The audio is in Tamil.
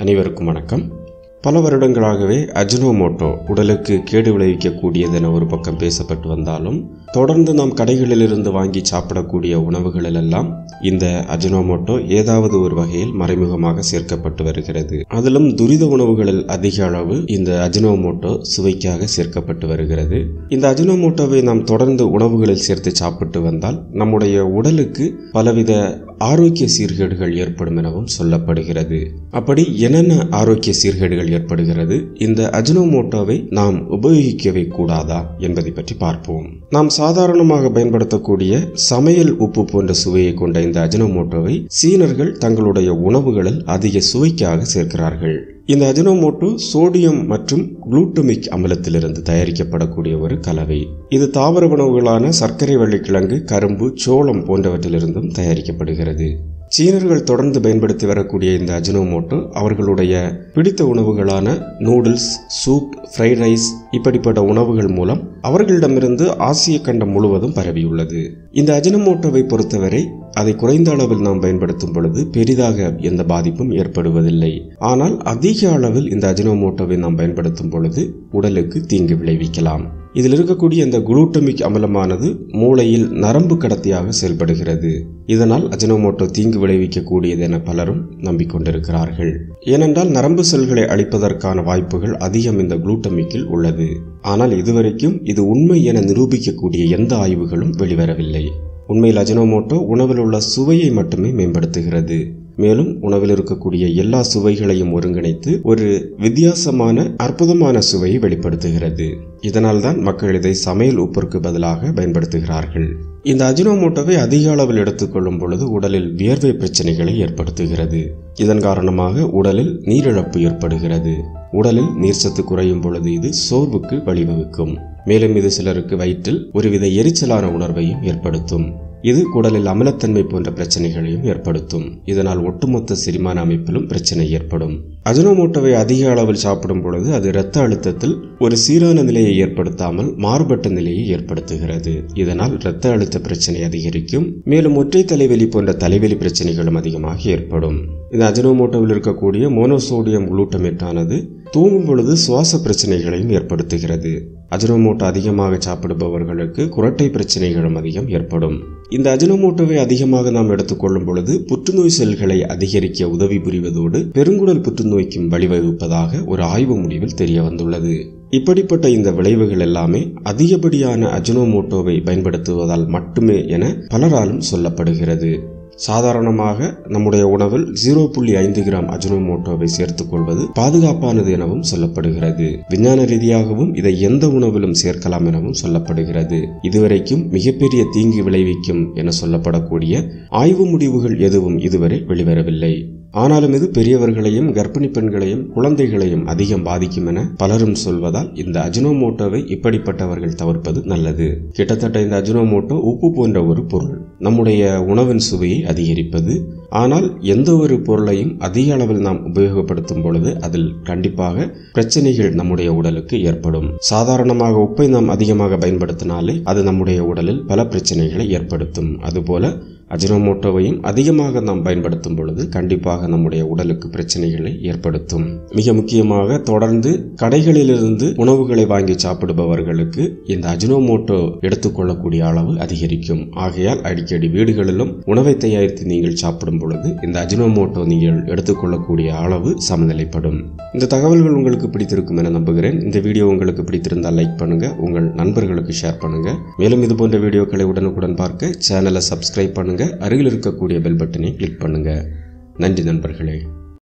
அனைவருக்கும் வணக்கம் பல வருடங்களாகவே அஜினோமோட்டோ உடலுக்கு கேடு விளைவிக்கக்கூடியதென ஒரு பக்கம் பேசப்பட்டு வந்தாலும் தொடர்ந்து நாம் கடைகளிலிருந்து வாங்கி சாப்பிடக்கூடிய உணவுகளிலெல்லாம் இந்த அஜினோமோட்டோ ஏதாவது ஒரு வகையில் மறைமுகமாக சேர்க்கப்பட்டு வருகிறது அதிலும் துரித உணவுகளில் அதிக அளவு இந்த அஜினோமோட்டோ சுவைக்காக சேர்க்கப்பட்டு வருகிறது இந்த அஜினோமோட்டோவை நாம் தொடர்ந்து உணவுகளில் சேர்த்து சாப்பிட்டு வந்தால் நம்முடைய உடலுக்கு பலவித ஆரோக்கிய சீர்கேடுகள் ஏற்படும் எனவும் சொல்லப்படுகிறது அப்படி என்னென்ன ஆரோக்கிய சீர்கேடுகள் ஏற்படுகிறது இந்த அஜினோமோட்டோவை நாம் உபயோகிக்கவே கூடாதா என்பதை பற்றி பார்ப்போம் நாம் சாதாரணமாக பயன்படுத்தக்கூடிய சமையல் உப்பு போன்ற சுவையை கொண்ட இந்த அஜினோமோட்டோவை சீனர்கள் தங்களுடைய உணவுகளில் அதிக சுவைக்காக சேர்க்கிறார்கள் இந்த அஜினோமோட்டோ சோடியம் மற்றும் குளூட்டமிக் அமிலத்திலிருந்து தயாரிக்கப்படக்கூடிய ஒரு கலவை இது தாவர உணவுகளான சர்க்கரை வள்ளிக்கிழங்கு கரும்பு சோளம் போன்றவற்றிலிருந்தும் தயாரிக்கப்படுகிறது சீனர்கள் தொடர்ந்து பயன்படுத்தி வரக்கூடிய இந்த அஜினோமோட்டோ அவர்களுடைய பிடித்த உணவுகளான நூடுல்ஸ் சூப் ஃப்ரைட் ரைஸ் இப்படிப்பட்ட உணவுகள் மூலம் அவர்களிடமிருந்து ஆசிய கண்டம் முழுவதும் பரவியுள்ளது இந்த அஜினோமோட்டோவை பொறுத்தவரை அதை குறைந்த அளவில் நாம் பயன்படுத்தும் பொழுது பெரிதாக எந்த பாதிப்பும் ஏற்படுவதில்லை ஆனால் அதிக அளவில் இந்த அஜினோமோட்டோவை நாம் பயன்படுத்தும் பொழுது உடலுக்கு தீங்கு விளைவிக்கலாம் இதில் இருக்கக்கூடிய இந்த குளூட்டமிக் அமிலமானது மூளையில் நரம்பு கடத்தியாக செயல்படுகிறது இதனால் அஜினோமோட்டோ தீங்கு விளைவிக்கக்கூடியது என பலரும் நம்பிக்கொண்டிருக்கிறார்கள் ஏனென்றால் நரம்பு செல்களை அழிப்பதற்கான வாய்ப்புகள் அதிகம் இந்த குளூட்டமிக்கில் உள்ளது ஆனால் இதுவரைக்கும் இது உண்மை என நிரூபிக்கக்கூடிய எந்த ஆய்வுகளும் வெளிவரவில்லை உண்மையில் அஜினோமோட்டோ உணவில் உள்ள சுவையை மட்டுமே மேம்படுத்துகிறது மேலும் உணவில் இருக்கக்கூடிய எல்லா சுவைகளையும் ஒருங்கிணைத்து ஒரு வித்தியாசமான அற்புதமான சுவையை வெளிப்படுத்துகிறது இதனால் தான் மக்கள் இதை சமையல் உப்பிற்கு பதிலாக பயன்படுத்துகிறார்கள் இந்த அஜினோமோட்டோவை அதிக அளவில் எடுத்துக்கொள்ளும் பொழுது உடலில் வியர்வை பிரச்சனைகளை ஏற்படுத்துகிறது இதன் காரணமாக உடலில் நீரிழப்பு ஏற்படுகிறது உடலில் நீர்ச்சத்து குறையும் பொழுது இது சோர்வுக்கு வழிவகுக்கும் மேலும் இது சிலருக்கு வயிற்றில் ஒருவித எரிச்சலான உணர்வையும் ஏற்படுத்தும் இது குடலில் அமிலத்தன்மை போன்ற பிரச்சனைகளையும் ஏற்படுத்தும் இதனால் ஒட்டுமொத்த செரிமான அமைப்பிலும் பிரச்சனை ஏற்படும் அஜினோமோட்டோவை அதிக அளவில் சாப்பிடும் பொழுது அது இரத்த அழுத்தத்தில் ஒரு சீரான நிலையை ஏற்படுத்தாமல் மாறுபட்ட நிலையை ஏற்படுத்துகிறது இதனால் இரத்த அழுத்த பிரச்சனை அதிகரிக்கும் மேலும் ஒற்றை தலைவலி போன்ற தலைவலி பிரச்சனைகளும் அதிகமாக ஏற்படும் இந்த அஜினோமோட்டோவில் இருக்கக்கூடிய மோனோசோடியம் குளூட்டமேட்டானது தூங்கும் பொழுது சுவாச பிரச்சனைகளையும் ஏற்படுத்துகிறது அஜினோமோட்டோ அதிகமாக சாப்பிடுபவர்களுக்கு குரட்டை பிரச்சனைகளும் அதிகம் ஏற்படும் இந்த அஜினோமோட்டோவை அதிகமாக நாம் எடுத்துக்கொள்ளும் பொழுது புற்றுநோய் செல்களை அதிகரிக்க உதவி புரிவதோடு பெருங்குடல் புற்றுநோய்க்கும் வழிவகுப்பதாக ஒரு ஆய்வு முடிவில் தெரிய வந்துள்ளது இப்படிப்பட்ட இந்த விளைவுகள் எல்லாமே அதிகப்படியான அஜினோமோட்டோவை பயன்படுத்துவதால் மட்டுமே என பலராலும் சொல்லப்படுகிறது சாதாரணமாக நம்முடைய உணவில் ஜீரோ புள்ளி ஐந்து கிராம் அஜினோமோட்டோவை சேர்த்துக் கொள்வது பாதுகாப்பானது எனவும் சொல்லப்படுகிறது விஞ்ஞான ரீதியாகவும் இதை எந்த உணவிலும் சேர்க்கலாம் எனவும் சொல்லப்படுகிறது இதுவரைக்கும் மிகப்பெரிய தீங்கு விளைவிக்கும் என சொல்லப்படக்கூடிய ஆய்வு முடிவுகள் எதுவும் இதுவரை வெளிவரவில்லை ஆனாலும் இது பெரியவர்களையும் கர்ப்பிணி பெண்களையும் குழந்தைகளையும் அதிகம் பாதிக்கும் என பலரும் சொல்வதால் இந்த அஜினோமோட்டோவை இப்படிப்பட்டவர்கள் தவிர்ப்பது நல்லது கிட்டத்தட்ட இந்த அஜினோமோட்டோ உப்பு போன்ற ஒரு பொருள் நம்முடைய உணவின் சுவையை அதிகரிப்பது ஆனால் எந்த ஒரு பொருளையும் அதிக அளவில் நாம் உபயோகப்படுத்தும் பொழுது அதில் கண்டிப்பாக பிரச்சனைகள் நம்முடைய உடலுக்கு ஏற்படும் சாதாரணமாக உப்பை நாம் அதிகமாக பயன்படுத்தினாலே அது நம்முடைய உடலில் பல பிரச்சனைகளை ஏற்படுத்தும் அதுபோல அஜினோமோட்டோவையும் அதிகமாக நாம் பயன்படுத்தும் பொழுது கண்டிப்பாக நம்முடைய உடலுக்கு பிரச்சனைகளை ஏற்படுத்தும் மிக முக்கியமாக தொடர்ந்து கடைகளிலிருந்து உணவுகளை வாங்கி சாப்பிடுபவர்களுக்கு இந்த அஜினோமோட்டோ எடுத்துக்கொள்ளக்கூடிய அளவு அதிகரிக்கும் ஆகையால் அடிக்கடி வீடுகளிலும் உணவை தயாரித்து நீங்கள் சாப்பிடும் பொழுது இந்த அஜினோமோட்டோ நீங்கள் எடுத்துக்கொள்ளக்கூடிய அளவு சமநிலைப்படும் இந்த தகவல்கள் உங்களுக்கு பிடித்திருக்கும் என நம்புகிறேன் இந்த வீடியோ உங்களுக்கு பிடித்திருந்தால் லைக் பண்ணுங்க உங்கள் நண்பர்களுக்கு ஷேர் பண்ணுங்க மேலும் இது போன்ற வீடியோக்களை உடனுக்குடன் பார்க்க சேனலை சப்ஸ்கிரைப் பண்ணுங்க அருகில் இருக்கக்கூடிய பெல் பட்டனை கிளிக் பண்ணுங்க நன்றி நண்பர்களே